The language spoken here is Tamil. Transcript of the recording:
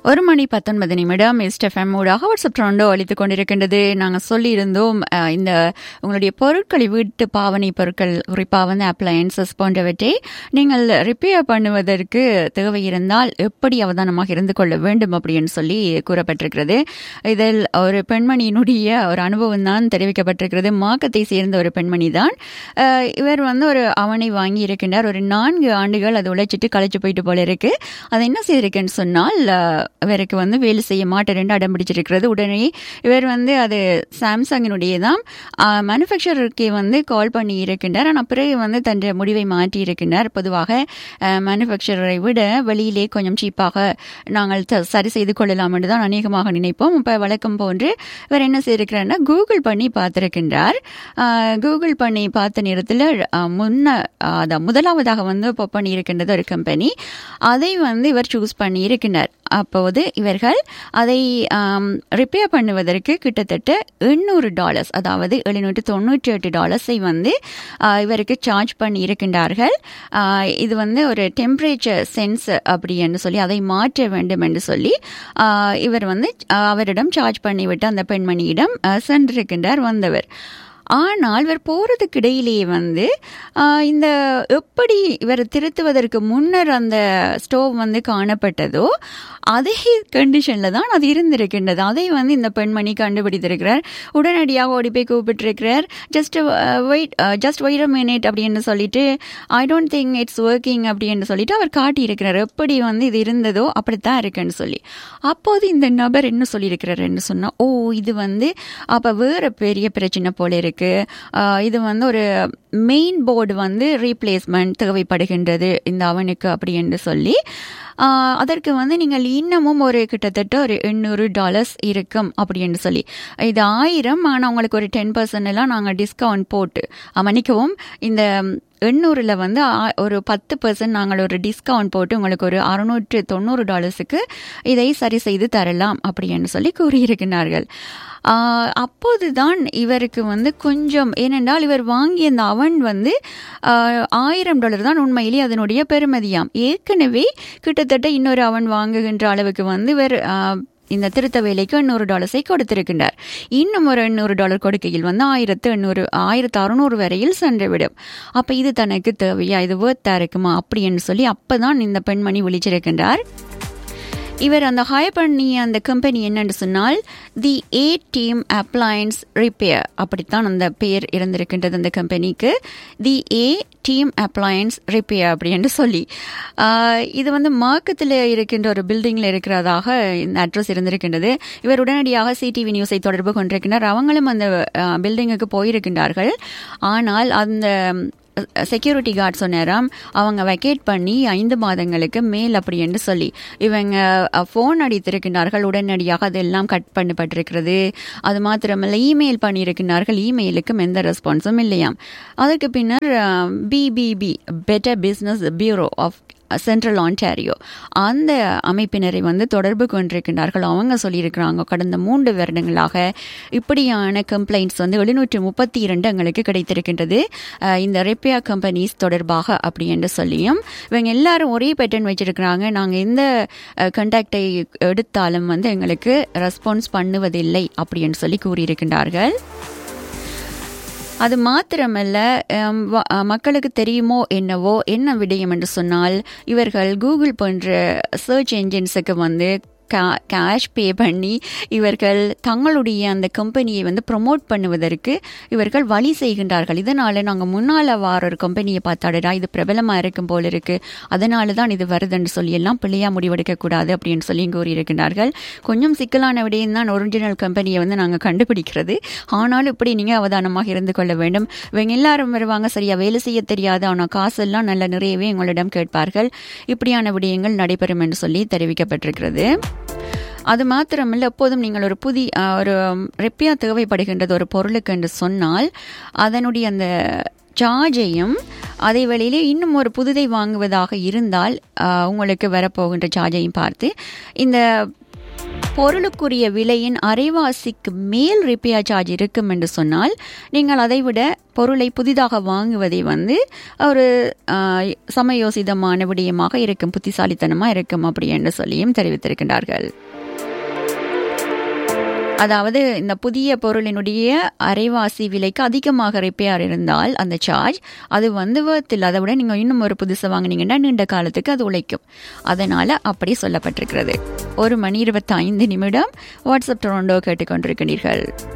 ஒரு மணி பத்தொன்பது நிமிடம் எஸ்டெஃப்எம் ஊடாக வாட்ஸ்அப் ட்ரோண்டோ அளித்துக் கொண்டிருக்கின்றது நாங்கள் சொல்லியிருந்தோம் அஹ், இந்த உங்களுடைய பொருட்களை வீட்டு பாவனை பொருட்கள் குறிப்பாக வந்து அப்ளையன்சஸ் போன்றவற்றை நீங்கள் ரிப்பேர் பண்ணுவதற்கு தேவை இருந்தால் எப்படி அவதானமாக இருந்து கொள்ள வேண்டும் அப்படின்னு சொல்லி கூறப்பட்டிருக்கிறது இதில் ஒரு பெண்மணியினுடைய ஒரு அனுபவம் தான் தெரிவிக்கப்பட்டிருக்கிறது மாக்கத்தை சேர்ந்த ஒரு பெண்மணி தான் அஹ், இவர் வந்து ஒரு அவனை வாங்கி இருக்கின்றார் ஒரு நான்கு ஆண்டுகள் அது உழைச்சிட்டு களைச்சு போயிட்டு போல இருக்கு அதை என்ன செய்திருக்குன்னு சொன்னால் அஹ், இவருக்கு வந்து வேலை செய்ய மாட்டேன் அடம் பிடிச்சிருக்கிறது உடனே இவர் வந்து அது சாம்சங்கினுடைய தான் மேனுஃபேக்சரருக்கே வந்து கால் பண்ணி இருக்கின்றார் ஆனால் பிறகு வந்து தன் முடிவை மாற்றி இருக்கின்றார் பொதுவாக மேனுஃபேக்சரரை விட வெளியிலே கொஞ்சம் சீப்பாக நாங்கள் த- சரி செய்து கொள்ளலாம் என்று தான் அநேகமாக நினைப்போம் இப்போ வழக்கம் போன்று இவர் என்ன செய்திருக்கிறார்னா கூகுள் பண்ணி பார்த்திருக்கின்றார் அஹ், கூகுள் பண்ணி பார்த்த நேரத்தில் முன்ன அஹ், அதான் முதலாவதாக வந்து இப்போ பண்ணி இருக்கின்றது ஒரு கம்பெனி அதை வந்து இவர் சூஸ் பண்ணி இருக்கின்றார் அப்போது இவர்கள் அதை ரிப்பேர் பண்ணுவதற்கு கிட்டத்தட்ட எண்ணூறு டாலர்ஸ் அதாவது எழுநூற்று தொண்ணூற்றி எட்டு டாலர்ஸை வந்து ஆஹ், இவருக்கு சார்ஜ் பண்ணி இருக்கின்றார்கள் ஆஹ், இது வந்து ஒரு டெம்பரேச்சர் சென்ஸ் அப்படி என்று சொல்லி அதை மாற்ற வேண்டும் என்று சொல்லி ஆஹ், இவர் வந்து ஆஹ், அவரிடம் சார்ஜ் பண்ணிவிட்டு அந்த பெண்மணியிடம் ஆஹ், சென்றிருக்கின்றார் வந்தவர் ஆனால் இவர் போறதுக்கு இடையிலேயே வந்து ஆஹ், இந்த எப்படி இவர் திருத்துவதற்கு முன்னர் அந்த ஸ்டோவ் வந்து காணப்பட்டதோ அதே கண்டிஷன்ல தான் அது இருந்திருக்கின்றது அதை வந்து இந்த பெண்மணி கண்டுபிடித்திருக்கிறார் உடனடியாக ஓடி போய் கூப்பிட்டிருக்கிறார் just wait just wait a minute அப்படின்னு சொல்லிட்டு I don't think it's working அப்படின்னு சொல்லிட்டு அவர் காட்டியிருக்கிறார் எப்படி வந்து இது இருந்ததோ அப்படித்தான் இருக்குன்னு சொல்லி அப்போது இந்த நபர் என்ன சொல்லியிருக்கிறாருன்னு சொன்னா ஓ இது வந்து அப்ப வேற பெரிய பிரச்சனை போல இருக்கு ஆஹ் இது வந்து ஒரு மெயின் போர்டு வந்து ரீப்ளேஸ்மெண்ட் தேவைப்படுகின்றது இந்த அவனுக்கு அப்படி என்று சொல்லி ஆஹ் அதற்கு வந்து நீங்கள் இன்னமும் ஒரு கிட்டத்தட்ட ஒரு எண்ணூறு டாலர்ஸ் இருக்கும் அப்படின்னு சொல்லி இது ஆயிரம் ஆனால் உங்களுக்கு ஒரு டென் பர்சன்ட் எல்லாம் நாங்கள் டிஸ்கவுண்ட் போட்டு ஆஹ் மன்னிக்கவும் இந்த எண்ணூறில் வந்து ஆ- ஒரு பத்து பர்சன்ட் நாங்கள் ஒரு டிஸ்கவுண்ட் போட்டு உங்களுக்கு ஒரு அறுநூற்று தொண்ணூறு டாலர்ஸுக்கு இதை சரி செய்து தரலாம் அப்படின்னு சொல்லி கூறியிருக்கிறார்கள் ஆஹ் அப்போதுதான் இவருக்கு வந்து கொஞ்சம் ஏனென்றால் இவர் வாங்கிய அந்த அவன் வந்து ஆஹ் ஆயிரம் டாலர் தான் உண்மையிலேயே அதனுடைய பெருமதியாம் ஏற்கனவே கிட்டத்தட்ட இன்னொரு அவன் வாங்குகின்ற அளவுக்கு வந்து இவர் ஆஹ், இந்த திருத்த வேலைக்கு எண்ணூறு டாலர்ஸை கொடுத்திருக்கின்றார் இன்னும் ஒரு எண்ணூறு டாலர் கொடுக்கையில் வந்து ஆயிரத்து எண்ணூறு ஆயிரத்து அறுநூறு வரையில் சென்றுவிடும் அப்ப இது தனக்கு தேவையா இது வேர்த்தா இருக்குமா அப்படின்னு சொல்லி அப்பதான் இந்த பெண்மணி விழிச்சிருக்கின்றார் இவர் அந்த ஹையர் பண்ணிய அந்த கம்பெனி என்னன்னு சொன்னால் the A team appliance repair அப்படித்தான் அந்த பெயர் இருந்திருக்கின்றது அந்த கம்பெனிக்கு the A team appliance repair அப்படின்னு சொல்லி ஆஹ், இது வந்து மார்க்கத்தில் இருக்கின்ற ஒரு பில்டிங்கில் இருக்கிறதாக இந்த அட்ரஸ் இருந்திருக்கின்றது இவர் உடனடியாக சிடிவி நியூஸை தொடர்பு கொண்டிருக்கின்றார் அவங்களும் அந்த பில்டிங்குக்கு போயிருக்கின்றார்கள் ஆனால் அந்த செக்யூரிட்டி கார்டு சொன்னாராம் அவங்க வெக்கேட் பண்ணி ஐந்து மாதங்களுக்கு மேல் அப்படி என்று சொல்லி இவங்க ஃபோன் அடித்திருக்கிறார்கள் உடனடியாக அதெல்லாம் கட் பண்ணப்பட்டிருக்கிறது அது மாத்திரமல்ல இமெயில் பண்ணியிருக்கிறார்கள் இமெயிலுக்கும் எந்த ரெஸ்பான்ஸும் இல்லையாம் அதற்கு பின்னர் BBB better business bureau of central Ontario அந்த அமைப்பினரை வந்து தொடர்பு கொண்டிருக்கின்றார்கள் அவங்க சொல்லியிருக்கிறாங்க கடந்த மூன்று வருடங்களாக இப்படியான கம்ப்ளைண்ட்ஸ் வந்து எழுநூற்றி முப்பத்தி இரண்டு எங்களுக்கு கிடைத்திருக்கின்றது அஹ் இந்த ரிப்பேர் கம்பெனிஸ் தொடர்பாக அப்படி என்று சொல்லியும் இவங்க எல்லாரும் ஒரே பேட்டர்ன் வச்சிருக்கிறாங்க நாங்கள் எந்த கண்டாக்டை எடுத்தாலும் வந்து எங்களுக்கு ரெஸ்பான்ஸ் பண்ணுவதில்லை அப்படின்னு சொல்லி கூறியிருக்கின்றார்கள் அது மாத்திரமல்ல ஹம், வ- அஹ், மக்களுக்கு தெரியுமோ என்னவோ என்ன விடயம் என்று சொன்னால் இவர்கள் கூகுள் போன்ற சர்ச் என்ஜின்ஸுக்கு வந்து கேஷ் பே பண்ணி இவர்கள் தங்களுடைய அந்த கம்பெனியை வந்து ப்ரொமோட் பண்ணுவதற்கு இவர்கள் வழி செய்கின்றார்கள் இதனால நாங்கள் முன்னால் வார ஒரு கம்பெனியை பார்த்தாடா இது பிரபலமாக இருக்கும் போல இருக்கு அதனால தான் இது வருதுன்னு சொல்லி எல்லாம் பிள்ளையா முடிவெடுக்க கூடாது அப்படின்னு சொல்லி கூறியிருக்கிறார்கள் கொஞ்சம் சிக்கலான விடயம் தான் ஒரிஜினல் கம்பெனியை வந்து நாங்கள் கண்டுபிடிக்கிறது ஆனாலும் இப்படி நீங்கள் அவதானமாக இருந்து கொள்ள வேண்டும் இவங்க எல்லாரும் வருவாங்க சரியா வேலை செய்ய தெரியாது ஆனால் காசெல்லாம் நல்ல நிறையவே எங்களிடம் கேட்பார்கள் இப்படியான விடயங்கள் நடைபெறும் என்று சொல்லி தெரிவிக்கப்பட்டிருக்கிறது அது மாத்திரமல்ல எப்போதும் நீங்கள் ஒரு புதிய அஹ், ஒரு ரெப்பியா தேவைப்படுகின்றது ஒரு பொருளுக்கு என்று சொன்னால் அதனுடைய அந்த சார்ஜையும் அதே வேளையிலே இன்னும் ஒரு புதுதை வாங்குவதாக இருந்தால் அஹ், உங்களுக்கு வரப்போகின்ற சார்ஜையும் பார்த்து இந்த பொருளுக்குரிய விலையின் அரைவாசிக்கு மேல் ரிப்பேர் சார்ஜ் இருக்கும் என்று சொன்னால் நீங்கள் அதைவிட பொருளை புதிதாக வாங்குவதை வந்து ஒரு ஆஹ், சமயோசிதமான விடயமாக இருக்கும் புத்திசாலித்தனமாக இருக்கும் அப்படி என்று சொல்லியும் தெரிவித்திருக்கின்றார்கள் அதாவது இந்த புதிய பொருளினுடைய அரைவாசி விலைக்கு அதிகமாக ரிப்பேர் இருந்தால் அந்த சார்ஜ் அது வந்து worth அதை விட நீங்கள் இன்னும் ஒரு புதுசை வாங்குனீங்கன்னா நீண்ட காலத்துக்கு அது உழைக்கும் அதனால அப்படி சொல்லப்பட்டிருக்கிறது ஒரு மணி இருபத்தி ஐந்து நிமிடம் வாட்ஸ்அப் டொரண்டோ கேட்டுக்கொண்டிருக்கிறீர்கள்